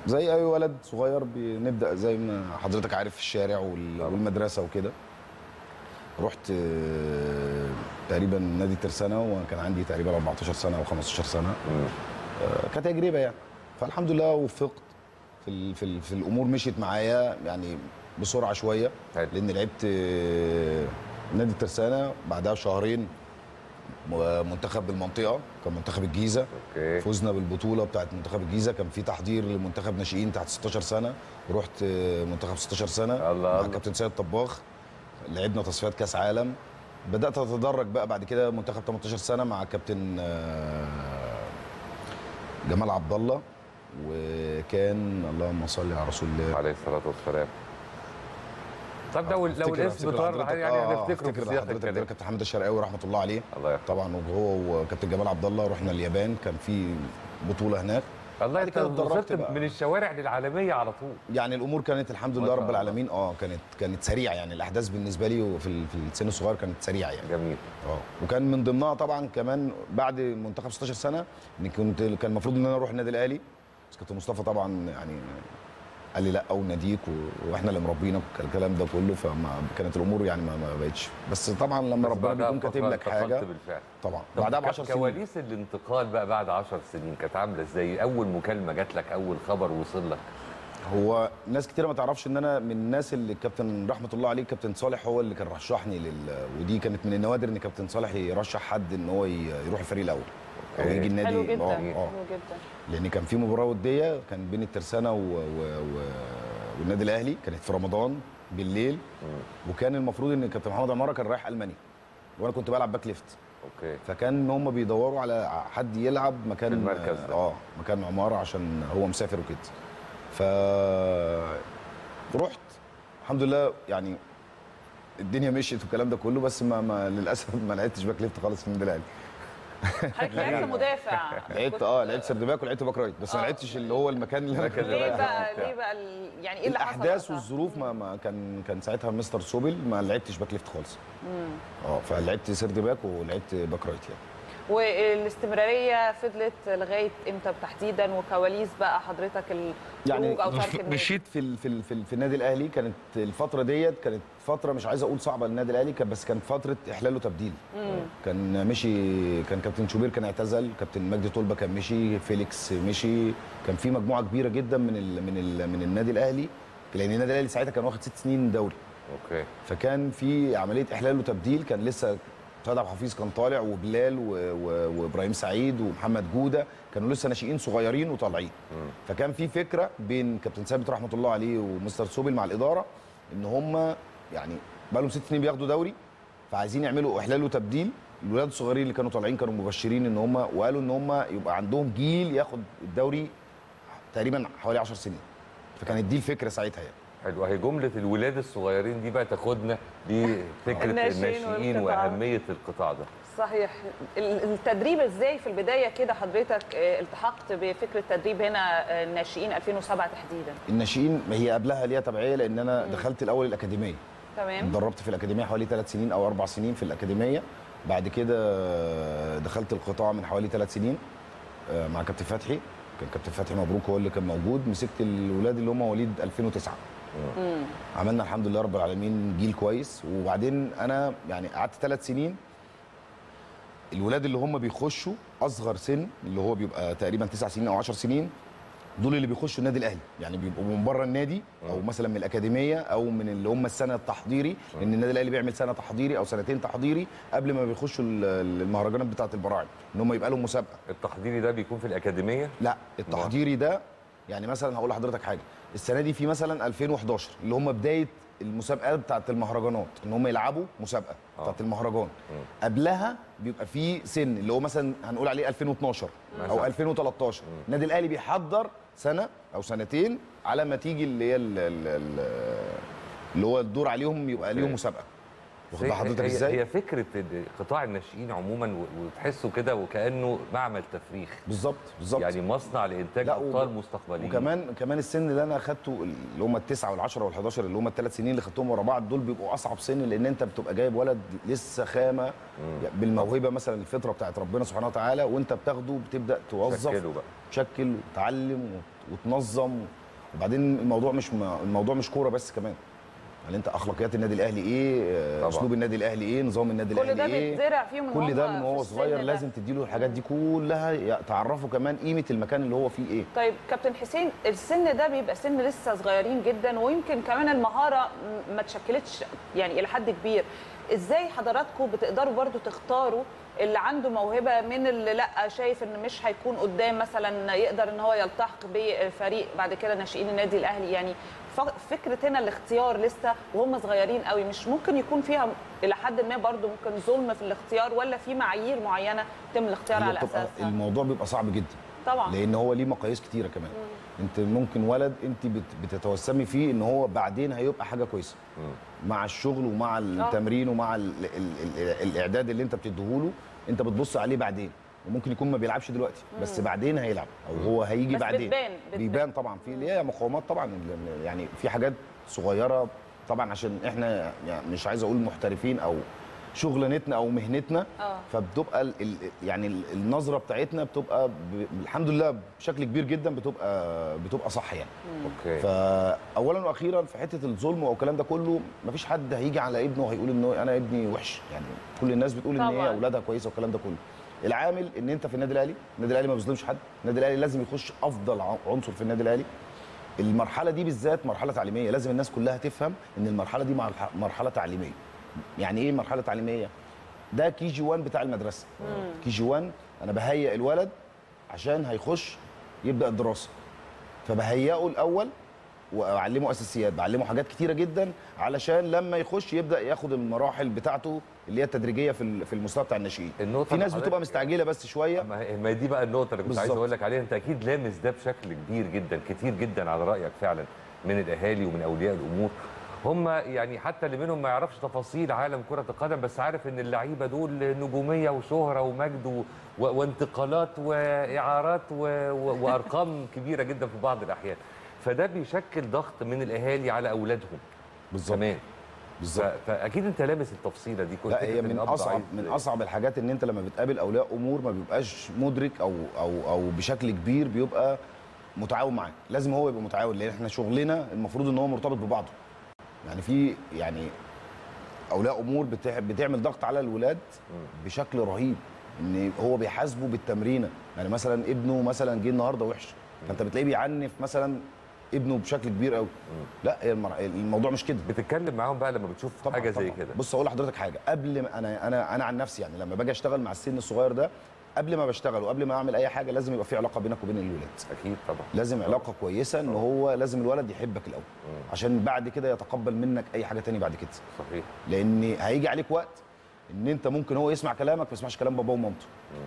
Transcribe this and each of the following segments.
زي اي ولد صغير بنبدا زي ما حضرتك عارف في الشارع وال- والمدرسه وكده رحت آه، تقريبا نادي ترسانه وكان عندي تقريبا 14 سنه او 15 سنه آه، كتجربه يعني فالحمد لله وفقت في ال في, ال في الامور مشيت معايا يعني بسرعه شويه حلو. لان لعبت آه، نادي الترسانه بعدها بشهرين م- منتخب المنطقه كان منتخب الجيزه اوكي فزنا بالبطوله بتاعت منتخب الجيزه كان في تحضير لمنتخب ناشئين تحت 16 سنه ورحت آه، منتخب 16 سنه الله مع الله. كابتن سيد طباخ لعبنا تصفيات كاس عالم بدات اتدرج بقى بعد كده منتخب 18 سنه مع كابتن آه، جمال عبد الله وكان اللهم صل على رسول الله عليه الصلاه والسلام طب لو لو أفتكر- الاسم أفتكر طار لحضرتك- يعني آه، هنفتكره في افتكر سياق لحضرتك الكلام كابتن حمد الشرقاوي رحمه الله عليه الله يرحمه طبعا وهو وكابتن جمال عبد الله رحنا اليابان كان في بطوله هناك الله بعد انت كده اتدرجت وصلت بقى. من الشوارع للعالميه على طول يعني الامور كانت الحمد ما لله شاء رب الله. العالمين اه كانت كانت سريعه يعني الاحداث بالنسبه لي وفي ال- في السن الصغير كانت سريعه يعني جميل اه وكان من ضمنها طبعا كمان بعد منتخب 16 سنه ان كنت كان المفروض ان انا اروح النادي الاهلي بس كابتن مصطفى طبعا يعني قال لي لا وناديك و- واحنا اللي مربينك الكلام ده كله فما كانت الامور يعني ما, ما بقتش بس طبعا لما بس ربنا بعدها بيكون كاتب بفترة لك انتقلت حاجه بالفعل طبعا طب بعدها ب ك- 10 سنين كواليس الانتقال بقى بعد 10 سنين كانت عامله ازاي اول مكالمه جات لك اول خبر وصل لك هو ناس كتير ما تعرفش ان انا من الناس اللي الكابتن رحمه الله عليه كابتن صالح هو اللي كان رشحني لل ودي كانت من النوادر ان كابتن صالح يرشح حد ان هو ي- يروح الفريق الاول او أوكي. يجي النادي حلو جدا اه اه حلو جدا لان كان في مباراه وديه كان بين الترسانه و... و... و... والنادي الاهلي كانت في رمضان بالليل وكان المفروض ان كابتن محمد عماره كان رايح المانيا وانا كنت بلعب باك ليفت اوكي فكان هم بيدوروا على حد يلعب مكان في المركز ده. اه مكان عماره عشان هو مسافر وكده ف رحت الحمد لله يعني الدنيا مشيت والكلام ده كله بس ما, ما للاسف ما لعبتش باك ليفت خالص في النادي الاهلي حضرتك لعبت مدافع لعبت اه لعبت سرد باك ولعبت باك رايت بس ما آه. لعبتش اللي هو المكان اللي انا المكان كنت اللي ليه رايح بقى بتاع. ليه بقى ال- يعني ايه اللي حصل الاحداث وقتها؟ والظروف ما, ما كان كان ساعتها مستر سوبل ما لعبتش باك ليفت خالص اه فلعبت سرد باك ولعبت باك رايت يعني والاستمراريه فضلت لغايه امتى تحديدا وكواليس بقى حضرتك الخروج يعني او ترك النادي مشيت في ال في ال في, ال في النادي الاهلي كانت الفتره ديت كانت فتره مش عايز اقول صعبه للنادي الاهلي كان- بس كانت فتره احلال وتبديل كان مشي كان كابتن شوبير كان اعتزل كابتن مجدي طلبه كان مشي فيليكس مشي كان في مجموعه كبيره جدا من ال من ال من النادي الاهلي لان النادي الاهلي ساعتها كان واخد ست سنين دوري اوكي فكان في عمليه احلال وتبديل كان لسه سيد عبد الحفيظ كان طالع وبلال و- و- وابراهيم سعيد ومحمد جوده كانوا لسه ناشئين صغيرين وطالعين فكان في فكره بين كابتن ثابت رحمه الله عليه ومستر سوبل مع الاداره ان هم يعني بقى لهم ست سنين بياخدوا دوري فعايزين يعملوا احلال وتبديل الولاد الصغيرين اللي كانوا طالعين كانوا مبشرين ان هم وقالوا ان هم يبقى عندهم جيل ياخد الدوري تقريبا حوالي 10 سنين فكانت دي الفكره ساعتها يعني حلو اهي جمله الولاد الصغيرين دي بقى تاخدنا لفكره الناشئين الناشئين والقطاع. واهميه القطاع ده صحيح ال- التدريب ازاي في البدايه كده حضرتك آه، التحقت بفكره تدريب هنا آه، الناشئين 2007 تحديدا الناشئين ما هي قبلها ليها تبعيه لان انا دخلت الاول الاكاديميه تمام اتدربت في الاكاديميه حوالي ثلاث سنين او اربع سنين في الاكاديميه بعد كده دخلت القطاع من حوالي ثلاث سنين آه، مع كابتن فتحي كان كابتن فتحي مبروك هو اللي كان موجود مسكت الولاد اللي هم مواليد 2009 عملنا الحمد لله رب العالمين جيل كويس وبعدين انا يعني قعدت ثلاث سنين الولاد اللي هم بيخشوا اصغر سن اللي هو بيبقى تقريبا تسع سنين او 10 سنين دول اللي بيخشوا النادي الاهلي يعني بيبقوا من بره النادي او مثلا من الاكاديميه او من اللي هم السنه التحضيري لان النادي الاهلي بيعمل سنه تحضيري او سنتين تحضيري قبل ما بيخشوا ال- ال- المهرجانات بتاعه البراعم ان هم يبقى لهم مسابقه التحضيري ده بيكون في الاكاديميه لا التحضيري ده يعني مثلا هقول لحضرتك حاجه السنه دي في مثلا 2011 اللي هم بدايه المسابقات بتاعه المهرجانات ان هم يلعبوا مسابقه بتاعه المهرجان قبلها بيبقى في سن اللي هو مثلا هنقول عليه 2012 او مثلاً. 2013 النادي الاهلي بيحضر سنه او سنتين على ما تيجي اللي هي ال- ال- ال- اللي هو الدور عليهم يبقى ليهم أوكي. مسابقه واخد بال حضرتك هي- ازاي هي فكره إن قطاع الناشئين عموما و- وتحسه كده وكانه معمل تفريخ بالظبط بالظبط يعني مصنع لانتاج لا، و- ابطال مستقبليين وكمان كمان السن اللي انا اخدته اللي هم التسعه والعشره والحداشر اللي هم الثلاث سنين اللي خدتهم ورا بعض دول بيبقوا اصعب سن لان انت بتبقى جايب ولد لسه خامه يعني بالموهبه مثلا الفطره بتاعت ربنا سبحانه وتعالى وانت بتاخده بتبدا توظف شكله بقى تشكل وتعلم وت- وتنظم وبعدين الموضوع مش م- الموضوع مش كوره بس كمان يعني انت اخلاقيات النادي الاهلي ايه آه، طبعا. اسلوب النادي الاهلي ايه نظام النادي كل الاهلي ده ايه بيتزرع فيه من كل ده من في وهو السن صغير ده. لازم تديله الحاجات دي كلها ي- تعرفه كمان قيمه المكان اللي هو فيه ايه طيب كابتن حسين السن ده بيبقى سن لسه صغيرين جدا ويمكن كمان المهاره م- ما اتشكلتش يعني الى حد كبير ازاي حضراتكم بتقدروا برضو تختاروا اللي عنده موهبه من اللي لا شايف ان مش هيكون قدام مثلا يقدر ان هو يلتحق بفريق بعد كده ناشئين النادي الاهلي يعني ف- فكره هنا الاختيار لسه وهم صغيرين قوي مش ممكن يكون فيها الى حد ما برضو ممكن ظلم في الاختيار ولا في معايير معينه يتم الاختيار هي على بتبقى اساسها الموضوع بيبقى صعب جدا طبعا لان هو ليه مقاييس كتيره كمان انت ممكن ولد انت بت- بتتوسمي فيه ان هو بعدين هيبقى حاجه كويسه مع الشغل ومع التمرين ومع ال ال ال الاعداد اللي انت بتديهوله انت بتبص عليه بعدين وممكن يكون ما بيلعبش دلوقتي بس بعدين هيلعب او هو هيجي بس بعدين بتبان- بتبان. بيبان طبعا في ليها مقاومات طبعا ال- يعني في حاجات صغيره طبعا عشان احنا يعني مش عايز اقول محترفين او شغلانتنا او مهنتنا اه فبتبقى ال ال يعني ال- النظره بتاعتنا بتبقى ب الحمد لله بشكل كبير جدا بتبقى بتبقى صح يعني اوكي فاولا واخيرا في حته الظلم او الكلام ده كله مفيش حد هيجي على ابنه وهيقول انه انا ابني وحش يعني كل الناس بتقول ان طبعاً. هي اولادها كويسه والكلام ده كله العامل ان انت في النادي الاهلي النادي الاهلي ما بيظلمش حد النادي الاهلي لازم يخش افضل ع- عنصر في النادي الاهلي المرحله دي بالذات مرحله تعليميه لازم الناس كلها تفهم ان المرحله دي مرح- مرحله تعليميه يعني ايه مرحله تعليميه ده كي جي 1 بتاع المدرسه كي جي 1 انا بهيئ الولد عشان هيخش يبدا الدراسه فبهيئه الاول واعلمه اساسيات بعلمه حاجات كتيره جدا علشان لما يخش يبدا ياخد المراحل بتاعته اللي هي التدريجيه في ال- في المستوى بتاع الناشئين النقطة في ناس اللي بتبقى حضرتك- مستعجله بس شويه ما هي- ما هي دي بقى النقطة اللي كنت عايز بالظبط. أقول لك عليها أنت أكيد لامس ده بشكل كبير جدا كتير جدا على رأيك فعلا من الأهالي ومن أولياء الأمور هم يعني حتى اللي منهم ما يعرفش تفاصيل عالم كرة القدم بس عارف إن اللعيبة دول نجومية وشهرة ومجد و... و... وانتقالات وإعارات و... و... وأرقام كبيرة جدا في بعض الأحيان فده بيشكل ضغط من الأهالي على أولادهم بالظبط كمان ف... بالظبط فأكيد أنت لامس التفصيلة دي كنت لا فكرة هي إن من الأب اصعب عايز- من اصعب الحاجات ان انت لما بتقابل اولياء امور ما بيبقاش مدرك او او او بشكل كبير بيبقى متعاون معاك لازم هو يبقى متعاون لان احنا شغلنا المفروض ان هو مرتبط ببعضه يعني في يعني اولياء امور بتع- بتعمل ضغط على الولاد بشكل رهيب ان هو بيحاسبه بالتمرينه يعني مثلا ابنه مثلا جه النهارده وحش فانت بتلاقيه بيعنف مثلا ابنه بشكل كبير قوي لا هي المر- الموضوع مش كده بتتكلم معاهم بقى لما بتشوف طبعا حاجة زي طبعاً. كده بص اقول لحضرتك حاجه قبل ما انا انا انا عن نفسي يعني لما باجي اشتغل مع السن الصغير ده قبل ما بشتغل وقبل ما اعمل اي حاجه لازم يبقى في علاقه بينك وبين الولاد أكيد طبعا لازم علاقه كويسه ان هو لازم الولد يحبك الاول عشان بعد كده يتقبل منك اي حاجه تاني بعد كده صحيح لان هيجي عليك وقت ان انت ممكن هو يسمع كلامك ما يسمعش كلام باباه ومامته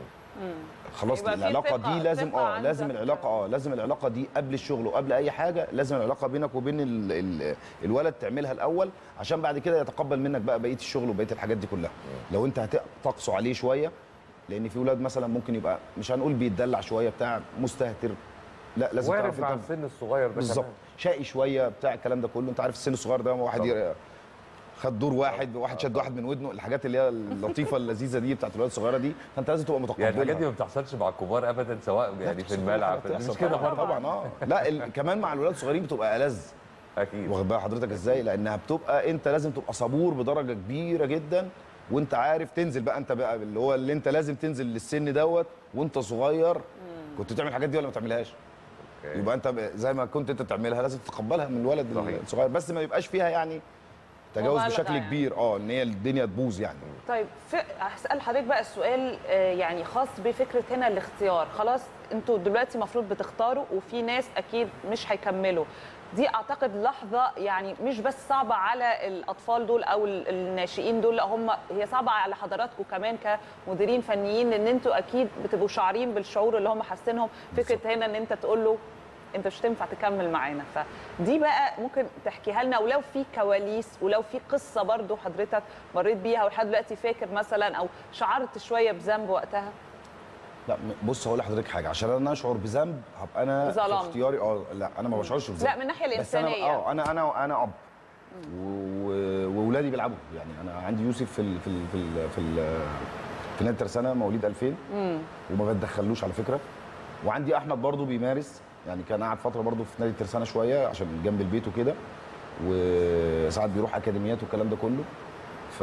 خلاص يبقى في العلاقه ثقة- دي لازم ثقة اه لازم عندك. العلاقه اه لازم العلاقه دي قبل الشغل وقبل اي حاجه لازم العلاقه بينك وبين ال ال الولد تعملها الاول عشان بعد كده يتقبل منك بقى بقيه الشغل وبقيه الحاجات دي كلها لو انت هتقصوا عليه شويه لان في ولاد مثلا ممكن يبقى مش هنقول بيتدلع شويه بتاع مستهتر لا لازم وارد تعرف مع انت السن الصغير ده بالظبط كمان. شقي شويه بتاع الكلام ده كله انت عارف السن الصغير ده واحد طبعا. ير- خد دور واحد واحد شد واحد من ودنه الحاجات اللي هي اللطيفه اللذيذه دي بتاعت الولاد الصغيره دي فانت لازم تبقى متقبلها يعني الحاجات دي ما بتحصلش مع الكبار ابدا سواء يعني في الملعب بتحصل مش كده طبعا برضه طبعا اه لا ال... كمان مع الولاد الصغيرين بتبقى ألذ اكيد واخد بال حضرتك ازاي لانها بتبقى انت لازم تبقى صبور بدرجه كبيره جدا وانت عارف تنزل بقى انت بقى اللي هو اللي انت لازم تنزل للسن دوت وانت صغير كنت بتعمل الحاجات دي ولا ما بتعملهاش أوكي. يبقى انت ب- زي ما كنت انت تعملها لازم تتقبلها من الولد صحيح. الصغير بس ما يبقاش فيها يعني تجاوز مبالغة بشكل يعني. كبير اه ان هي الدنيا تبوظ يعني طيب في هسأل حضرتك بقى السؤال آه، يعني خاص بفكرة هنا الاختيار خلاص انتوا دلوقتي المفروض بتختاروا وفي ناس اكيد مش هيكملوا دي اعتقد لحظة يعني مش بس صعبة على الاطفال دول او ال- الناشئين دول لا هم هي صعبة على حضراتكم كمان كمديرين فنيين ان انتوا اكيد بتبقوا شعارين بالشعور اللي هم حاسينهم فكرة هنا ان انت تقول له انت مش هتنفع تكمل معانا فدي بقى ممكن تحكيها لنا ولو في كواليس ولو في قصه برضو حضرتك مريت بيها ولحد دلوقتي فاكر مثلا او شعرت شويه بذنب وقتها لا م- بص هقول لحضرتك حاجه عشان انا اشعر بذنب هبقى انا في ظلام. اختياري اه لا انا ما بشعرش بذنب لا من الناحيه بس انا الانسانيه اه انا انا انا اب و- و- واولادي بيلعبوا يعني انا عندي يوسف في ال في ال في ال في, ال في نادي ترسانه مواليد 2000 وما بتدخلوش على فكره وعندي احمد برضو بيمارس يعني كان قاعد فتره برضو في نادي ترسانه شويه عشان جنب البيت وكده وساعات بيروح اكاديميات والكلام ده كله ف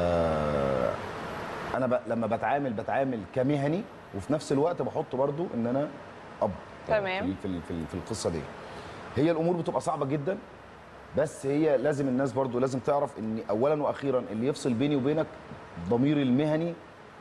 انا ب... لما بتعامل بتعامل كمهني وفي نفس الوقت بحط برضو ان انا اب تمام. في, في, في, في القصه دي هي الامور بتبقى صعبه جدا بس هي لازم الناس برضو لازم تعرف ان اولا واخيرا اللي يفصل بيني وبينك ضمير المهني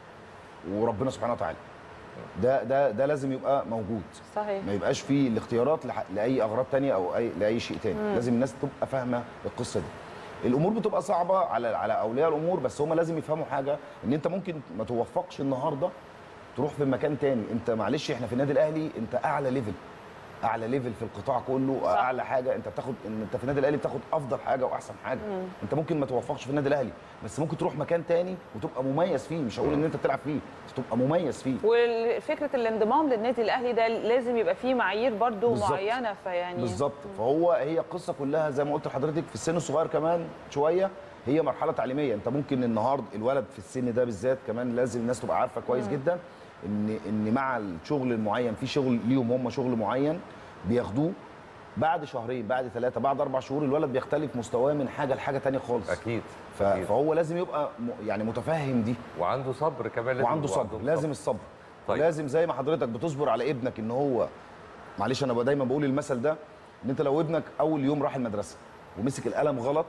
وربنا سبحانه وتعالى ده ده ده لازم يبقى موجود صحيح ما يبقاش فيه الاختيارات لح- لاي اغراض تانية او اي لاي شيء تاني مم. لازم الناس تبقى فاهمه القصه دي الامور بتبقى صعبه على على اولياء الامور بس هم لازم يفهموا حاجه ان انت ممكن ما توفقش النهارده تروح في مكان تاني انت معلش احنا في النادي الاهلي انت اعلى ليفل اعلى ليفل في القطاع كله صح. اعلى حاجه انت بتاخد ان انت في النادي الاهلي بتاخد افضل حاجه واحسن حاجه مم. انت ممكن ما توفقش في النادي الاهلي بس ممكن تروح مكان تاني وتبقى مميز فيه مش هقول ان انت تلعب فيه بس تبقى مميز فيه وفكره الانضمام للنادي الاهلي ده لازم يبقى فيه معايير برضو بالظبط. معينه فيعني بالظبط فهو هي القصه كلها زي ما قلت لحضرتك في السن الصغير كمان شويه هي مرحله تعليميه انت ممكن النهارده الولد في السن ده بالذات كمان لازم الناس تبقى عارفه كويس مم. جدا ان ان مع الشغل المعين في شغل ليهم هم شغل معين بياخدوه بعد شهرين بعد ثلاثه بعد اربع شهور الولد بيختلف مستواه من حاجه لحاجه تانية خالص اكيد ف- أكيد. فهو لازم يبقى م- يعني متفهم دي وعنده صبر كمان لازم وعنده يبقى صبر عندهم لازم الصبر طيب. طيب. لازم زي ما حضرتك بتصبر على ابنك ان هو معلش انا دايما بقول المثل ده ان انت لو ابنك اول يوم راح المدرسه ومسك القلم غلط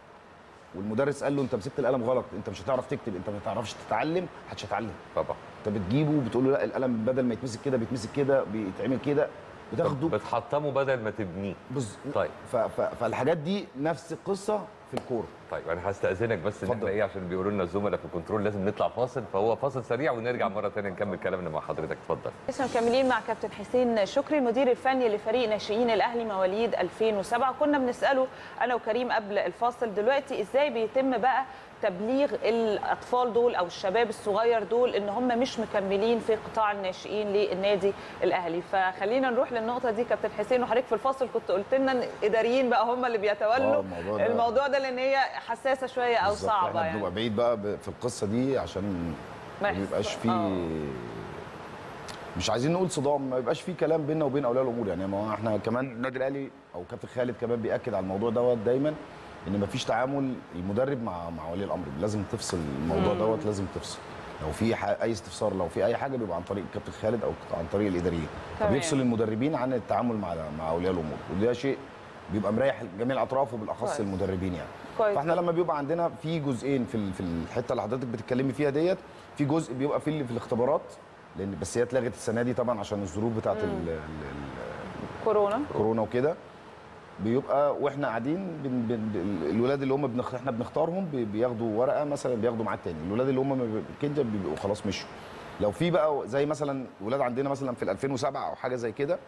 والمدرس قال له انت مسكت القلم غلط انت مش هتعرف تكتب انت ما تعرفش تتعلم محدش هيتعلم طبعا انت بتجيبه وبتقول له لا القلم بدل ما يتمسك كده بيتمسك كده بيتعمل كده بتاخده بتحطمه بدل ما تبنيه بز... طيب ف... ف... فالحاجات دي نفس القصه في الكوره طيب انا هستاذنك بس ان اتفضل. احنا ايه عشان بيقولوا لنا الزملاء في الكنترول لازم نطلع فاصل فهو فاصل سريع ونرجع مره ثانيه نكمل كلامنا مع حضرتك اتفضل لسه مكملين مع كابتن حسين شكري المدير الفني لفريق ناشئين الاهلي مواليد 2007 كنا بنساله انا وكريم قبل الفاصل دلوقتي ازاي بيتم بقى تبليغ الاطفال دول او الشباب الصغير دول ان هم مش مكملين في قطاع الناشئين للنادي الاهلي فخلينا نروح للنقطه دي كابتن حسين وحضرتك في الفاصل كنت قلت لنا ان الاداريين بقى هم اللي بيتولوا آه، الموضوع ده- الموضوع ده لان هي حساسه شويه او بالظبط. صعبه احنا يعني بنبقى بعيد بقى ب- في القصه دي عشان ما ما بيبقاش يحصل- فيه آه. مش عايزين نقول صدام ما يبقاش فيه كلام بيننا وبين اولياء الامور يعني ما هو احنا كمان النادي الاهلي او كابتن خالد كمان بياكد على الموضوع دوت دايما ان ما فيش تعامل المدرب مع مع ولي الامر لازم تفصل الموضوع مم. دوت لازم تفصل لو في ح- اي استفسار لو في اي حاجه بيبقى عن طريق كابتن خالد او عن طريق الاداريين تمام. فبيفصل المدربين عن التعامل مع مع اولياء الامور وده شيء بيبقى مريح جميع الاطراف وبالاخص كويس. المدربين يعني كويس فاحنا لما بيبقى عندنا في جزئين في ال- في الحته اللي حضرتك بتتكلمي فيها ديت في جزء بيبقى في ال- في الاختبارات لان بس هي اتلغت السنه دي طبعا عشان الظروف بتاعت ال- ال- ال- كورونا الكورونا وكده بيبقى واحنا قاعدين بن بن الولاد اللي هم بنخ... احنا بنختارهم بي- بياخدوا ورقه مثلا بياخدوا ميعاد تاني الولاد اللي هم ما بي- كده بيبقوا خلاص مشوا لو في بقى زي مثلا ولاد عندنا مثلا في ال 2007 او حاجه زي كده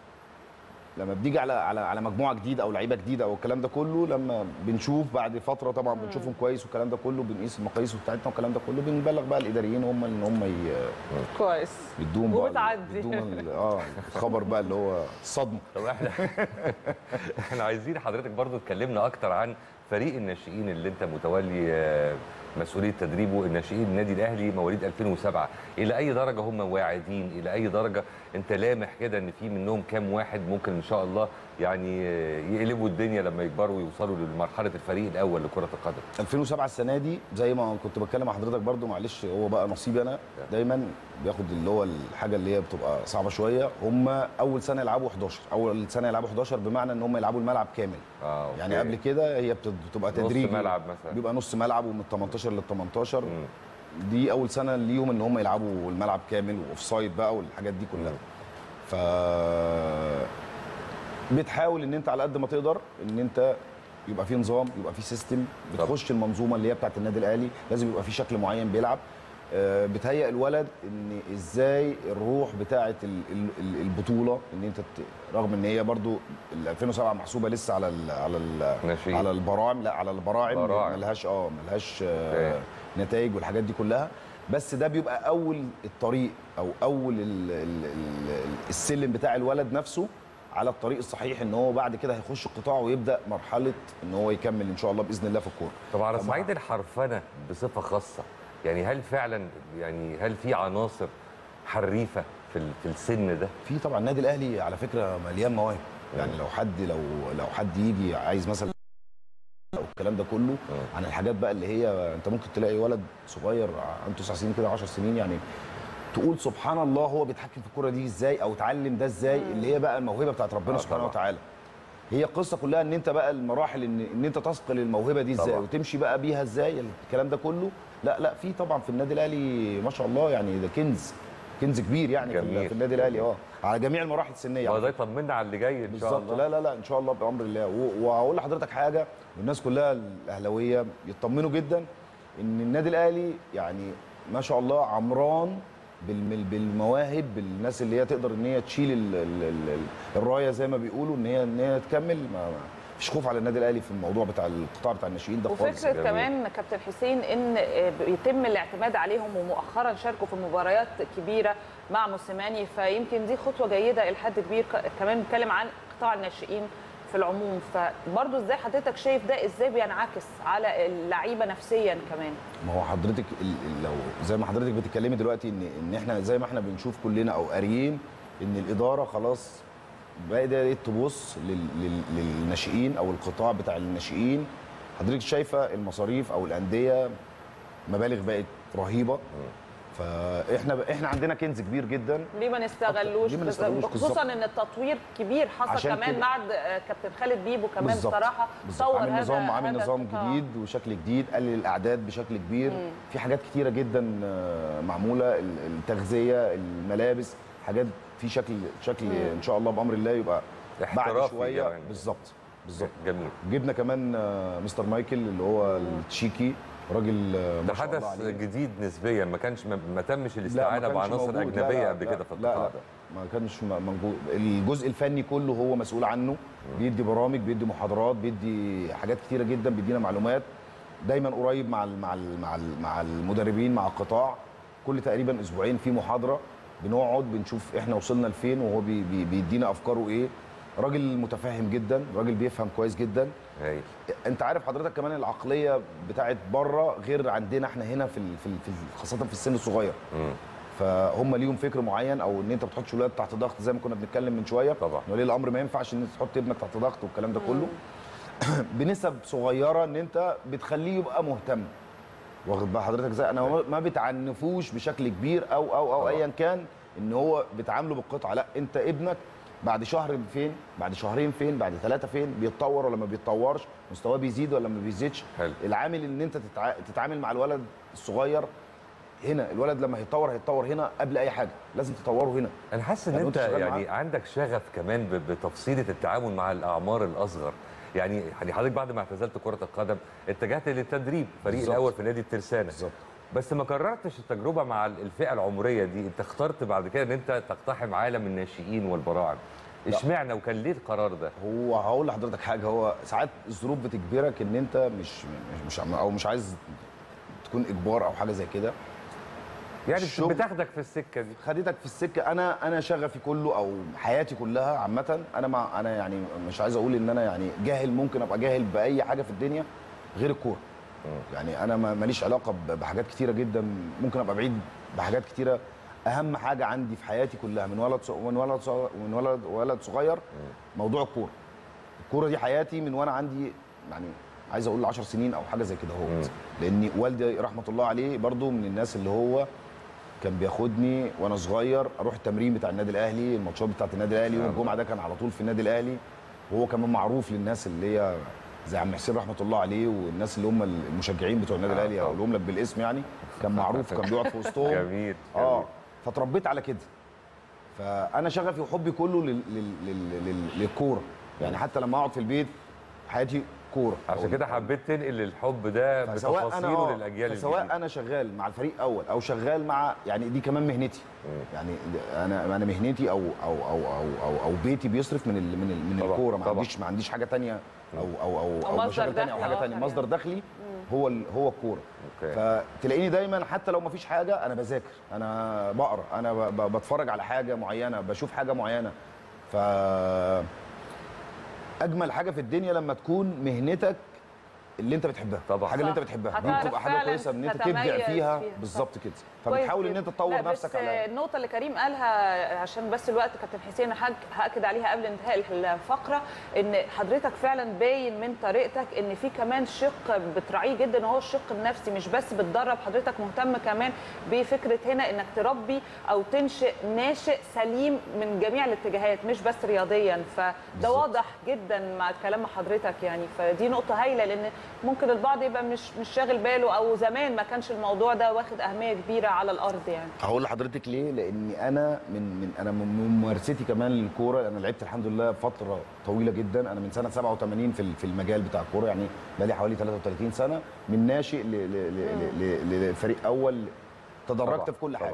لما بنيجي على على على مجموعه جديده او لعيبه جديده او الكلام ده كله لما بنشوف بعد فتره طبعا بنشوفهم كويس والكلام ده كله بنقيس المقاييس بتاعتنا والكلام ده كله بنبلغ بقى الاداريين هم ان هم ي- كويس يدوهم بقى وبتعدي. يدوهم ال- اه الخبر بقى اللي هو الصدمه طب احنا احنا عايزين حضرتك برضو تكلمنا اكتر عن فريق الناشئين اللي انت متولي آه، مسؤوليه تدريبه الناشئين النادي الاهلي مواليد 2007 الى اي درجه هم واعدين الى اي درجه انت لامح كده ان في منهم كام واحد ممكن ان شاء الله يعني آه، يقلبوا الدنيا لما يكبروا ويوصلوا لمرحله الفريق الاول لكره القدم 2007 السنه دي زي ما كنت بتكلم مع حضرتك برضو معلش هو بقى نصيبي انا دايما بياخد اللي هو الحاجه اللي هي بتبقى صعبه شويه هم اول سنه يلعبوا 11 اول سنه يلعبوا 11 بمعنى ان هم يلعبوا الملعب كامل اه يعني قبل كده هي بت- بتبقى نص تدريجي ملعب مثلا. بيبقى نص ملعب ومن 18 لل 18 مم. دي اول سنه ليهم ان هم يلعبوا الملعب كامل واوف سايد بقى والحاجات دي كلها ف بتحاول ان انت على قد ما تقدر ان انت يبقى في نظام يبقى في سيستم بتخش المنظومه اللي هي بتاعت النادي الاهلي لازم يبقى في شكل معين بيلعب آه، بتهيئ الولد ان ازاي الروح بتاعه ال- ال- ال- البطوله ان انت ت- رغم ان هي برضو ال 2007 محسوبه لسه على ال على ال ناشئين. على البراعم لا على البراعم براعم. ملهاش اه ملهاش أوكي. آه نتائج والحاجات دي كلها بس ده بيبقى اول الطريق او اول ال ال ال السلم بتاع الولد نفسه على الطريق الصحيح ان هو بعد كده هيخش القطاع ويبدا مرحله ان هو يكمل ان شاء الله باذن الله في الكوره طب على طبعاً. صعيد الحرفنه بصفه خاصه يعني هل فعلا يعني هل في عناصر حريفه في ال- في السن ده في طبعا النادي الاهلي على فكره مليان مواهب يعني لو حد لو لو حد يجي عايز مثلا او الكلام ده كله عن الحاجات بقى اللي هي انت ممكن تلاقي ولد صغير عنده 9 سنين كده 10 سنين يعني تقول سبحان الله هو بيتحكم في الكوره دي ازاي او اتعلم ده ازاي اللي هي بقى الموهبه بتاعت ربنا آه سبحانه طبعاً. وتعالى هي القصه كلها ان انت بقى المراحل ان, ان انت تثقل الموهبه دي ازاي طبعاً. وتمشي بقى بيها ازاي الكلام ده كله لا لا في طبعا في النادي الاهلي ما شاء الله يعني ده كنز كنز كبير يعني في, ال- جميل. في النادي الاهلي اه على جميع المراحل السنيه هو على ده يطمنا على اللي جاي ان شاء بالظبط الله لا لا لا ان شاء الله بامر الله و- وهقول لحضرتك حاجه والناس كلها الاهلاويه يطمنوا جدا ان النادي الاهلي يعني ما شاء الله عمران بالم- بالمواهب بالناس اللي هي تقدر ان هي تشيل ال ال ال الرايه زي ما بيقولوا ان هي ان هي تكمل ما ما فيش خوف على النادي الاهلي في الموضوع بتاع القطاع بتاع الناشئين ده خالص وفكره جميل. كمان كابتن حسين ان بيتم الاعتماد عليهم ومؤخرا شاركوا في مباريات كبيره مع موسيماني فيمكن دي خطوه جيده الى حد كبير ك- كمان بنتكلم عن قطاع الناشئين في العموم فبرضه ازاي حضرتك شايف ده ازاي بينعكس على اللعيبه نفسيا كمان ما هو حضرتك ال- ال- لو زي ما حضرتك بتتكلمي دلوقتي ان ان احنا زي ما احنا بنشوف كلنا او قاريين ان الاداره خلاص بدات تبص لل- لل- للناشئين او القطاع بتاع الناشئين حضرتك شايفه المصاريف او الانديه مبالغ بقت رهيبه فاحنا احنا عندنا كنز كبير جدا ليه ما نستغلوش ليه ما نستغلوش خصوصا بالظبط. ان التطوير كبير حصل عشان كمان كده. مع آه، كابتن خالد بيبو كمان بالظبط. بصراحه بالظبط. طور عامل هذا نظام عامل هذا نظام القطاع. جديد وشكل جديد قلل الاعداد بشكل كبير في حاجات كتيره جدا آه، معموله ال- التغذيه الملابس حاجات في شكل شكل ان شاء الله بامر الله يبقى بعد احترافي شويه يعني. بالظبط بالظبط جميل جبنا كمان آه، مستر مايكل اللي هو التشيكي راجل آه، ده ما شاء الله حدث عليه. جديد نسبيا ما كانش ما, ما تمش لا، ما الاستعانه كانش بعناصر موجود. لا، اجنبيه لا، قبل لا، كده في لا القطاع لا ده ما كانش م- موجود الجزء الفني كله هو مسؤول عنه بيدي برامج بيدي محاضرات بيدي حاجات كتيره جدا بيدينا معلومات دايما قريب مع ال مع ال مع ال مع المدربين مع القطاع كل تقريبا اسبوعين في محاضره بنقعد بنشوف احنا وصلنا لفين وهو بي بي بيدينا افكاره ايه راجل متفاهم جدا راجل بيفهم كويس جدا هايل انت عارف حضرتك كمان العقليه بتاعت بره غير عندنا احنا هنا في ال- في ال- في ال- خاصه في السن الصغير مم. فهم ليهم فكر معين او ان انت ما بتحطش ولاد تحت ضغط زي ما كنا بنتكلم من شويه طبعا. ولي الامر ما ينفعش ان انت تحط ابنك تحت ضغط والكلام ده كله بنسب صغيره ان انت بتخليه يبقى مهتم واخد بقى حضرتك زي انا ما- ما بتعنفوش بشكل كبير او او او طبعا. ايا كان ان هو بتعامله بالقطعه لا انت ابنك بعد شهر فين بعد شهرين فين بعد ثلاثه فين بيتطور ولا ما بيتطورش مستواه بيزيد ولا ما بيزيدش حلو. العامل ان انت تتع... تتعامل مع الولد الصغير هنا الولد لما هيتطور هيتطور هنا قبل اي حاجه لازم تطوره هنا انا حاسس ان يعني انت وأنت شغال يعني معاه؟ عندك شغف كمان ب- بتفصيله التعامل مع الاعمار الاصغر يعني يعني حضرتك بعد ما اعتزلت كره القدم اتجهت للتدريب فريق بالظبط. الاول في نادي الترسانه بالظبط. بس ما كررتش التجربه مع الفئه العمريه دي انت اخترت بعد كده ان انت تقتحم عالم الناشئين والبراعم لا. اشمعنى وكان ليه القرار ده هو هقول لحضرتك حاجه هو ساعات الظروف بتجبرك ان انت مش مش, مش او مش عايز تكون اجبار او حاجه زي كده يعني الشغل- بتاخدك في السكه دي خدتك في السكه انا انا شغفي كله او حياتي كلها عامه انا مع انا يعني مش عايز اقول ان انا يعني جاهل ممكن ابقى جاهل باي حاجه في الدنيا غير الكوره يعني انا ما- ماليش علاقه ب- بحاجات كتيره جدا ممكن ابقى بعيد بحاجات كتيره اهم حاجه عندي في حياتي كلها من ولد ص- من ولد ص- من ولد ولد صغير موضوع الكوره الكوره دي حياتي من وانا عندي يعني عايز اقول 10 سنين او حاجه زي كده هو لان والدي رحمه الله عليه برضو من الناس اللي هو كان بياخدني وانا صغير اروح التمرين بتاع النادي الاهلي الماتشات بتاعت النادي الاهلي يوم الجمعه ده كان على طول في النادي الاهلي وهو كمان معروف للناس اللي هي زي عم حسين رحمه الله عليه والناس اللي هم المشجعين بتوع النادي آه، الاهلي طبعا. اقولهم لك بالاسم يعني كان معروف كان بيقعد في وسطهم جميل اه جميل. فتربيت على كده فانا شغفي وحبي كله لل... لل... لل... لل... للكوره يعني حتى لما اقعد في البيت حياتي كوره عشان كده حبيت تنقل الحب ده فسواء انا بتفاصيله آه، للاجيال فسواء الجديده انا شغال مع الفريق اول او شغال مع يعني دي كمان مهنتي يعني انا انا مهنتي او او او او او, أو بيتي بيصرف من ال من ال من طبعاً، الكوره ما طبعاً. عنديش ما عنديش حاجه تانية او او او, أو أو مصدر مشاغل تانية او دخل حاجه آخر تانية يعني. مصدر دخلي هو ال هو الكوره أوكي. فتلاقيني دايما حتى لو ما فيش حاجه انا بذاكر انا بقرا انا ب- ب- بتفرج على حاجه معينه بشوف حاجه معينه ف اجمل حاجه في الدنيا لما تكون مهنتك اللي انت بتحبها طبعا. الحاجه اللي انت صح. بتحبها دي هتعرف بتبقى حاجه فعلاً كويسه ان انت تتميز تبدع فيها فيها. بالظبط كده كويس فبتحاول ان جدا. انت تطور لا، نفسك بس على النقطة اللي كريم قالها عشان بس الوقت كابتن حسين حاج هاكد عليها قبل انتهاء الفقرة ان حضرتك فعلا باين من طريقتك ان في كمان شق بتراعيه جدا وهو الشق النفسي مش بس بتدرب حضرتك مهتم كمان بفكرة هنا انك تربي او تنشئ ناشئ سليم من جميع الاتجاهات مش بس رياضيا فده بالظبط. واضح جدا مع كلام حضرتك يعني فدي نقطة هايلة لان ممكن البعض يبقى مش مش شاغل باله او زمان ما كانش الموضوع ده واخد اهمية كبيرة على الارض يعني هقول لحضرتك ليه لاني انا من من انا من ممارستي كمان للكوره انا لعبت الحمد لله فتره طويله جدا انا من سنه 87 في ال- في المجال بتاع الكوره يعني بقالي حوالي 33 سنه من ناشئ ل- ل- ل- ل- لفريق اول تدرجت طبعاً، في كل طبعاً. حاجه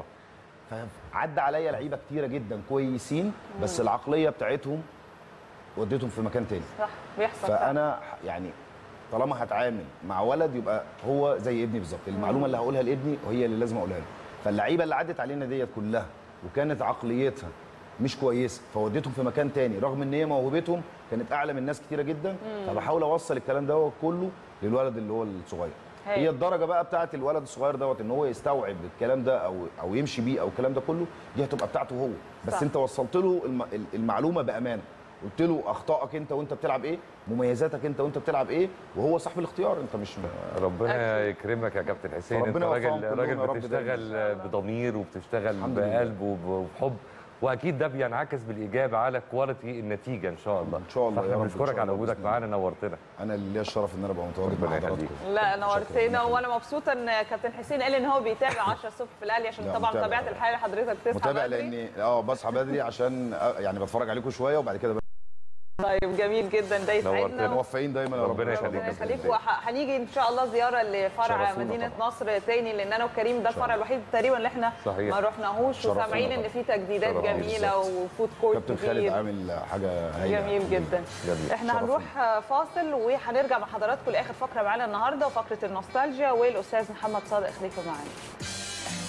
فعدى عليا لعيبه كتيره جدا كويسين بس العقليه بتاعتهم وديتهم في مكان تاني صح بيحصل فعلاً. فانا يعني طالما هتعامل مع ولد يبقى هو زي ابني بالظبط المعلومه اللي هقولها لابني هي اللي لازم اقولها له فاللعيبه اللي عدت علينا ديت كلها وكانت عقليتها مش كويسه فوديتهم في مكان تاني رغم ان هي موهبتهم كانت اعلى من ناس كتيره جدا فبحاول اوصل الكلام ده كله للولد اللي هو الصغير هاي. هي الدرجه بقى بتاعت الولد الصغير دوت ان هو يستوعب الكلام ده او او يمشي بيه او الكلام ده كله دي هتبقى بتاعته هو بس صح. انت وصلت له الم- المعلومه بامانه قلت له اخطائك انت وانت بتلعب ايه مميزاتك انت وانت بتلعب ايه وهو صاحب الاختيار انت مش ربنا يكرمك يا كابتن حسين انت فربنا يوفقهم راجل كلهم راجل يا رب بتشتغل بضمير وبتشتغل الحمد لله. بقلب وب- وبحب واكيد ده بينعكس بالايجاب على كواليتي النتيجه ان شاء الله إن شاء الله يا فاحنا رب، إن بنشكرك شاء على الله وجودك بإذن الله. معانا نورتنا انا اللي ليا الشرف ان انا ابقى متواجد مع ربنا يخليك. حضراتكم لا شكراً، نورتنا ربنا وانا مبسوطه ان كابتن حسين قال ان هو بيتابع 10 الصبح في الاهلي عشان لا، طبعا متابع. طبيعه الحال حضرتك تصحى متابع بدري. لاني اه بصحى بدري عشان آه، يعني بتفرج عليكم شويه وبعد كده طيب جميل جدا ده نورتنا. يسعدنا موفقين دايما يا رب ربنا إن شاء يخليك الله. يا يخليك فندم. وهنيجي ان شاء الله زياره لفرع شرفونا مدينه طبعاً. نصر تاني لان انا وكريم ده الفرع الوحيد تقريبا اللي احنا صحيح. ما رحناهوش شرفونا وسامعين ان طبعاً. في تجديدات شرفونا. جميله وفود كورت كابتن خالد كبير عامل حاجه هايله جميل جدا جميل. احنا شرفنا. هنروح فاصل وهنرجع مع حضراتكم لاخر فقره معانا النهارده وفقره النوستالجيا والاستاذ محمد صادق خليفه معانا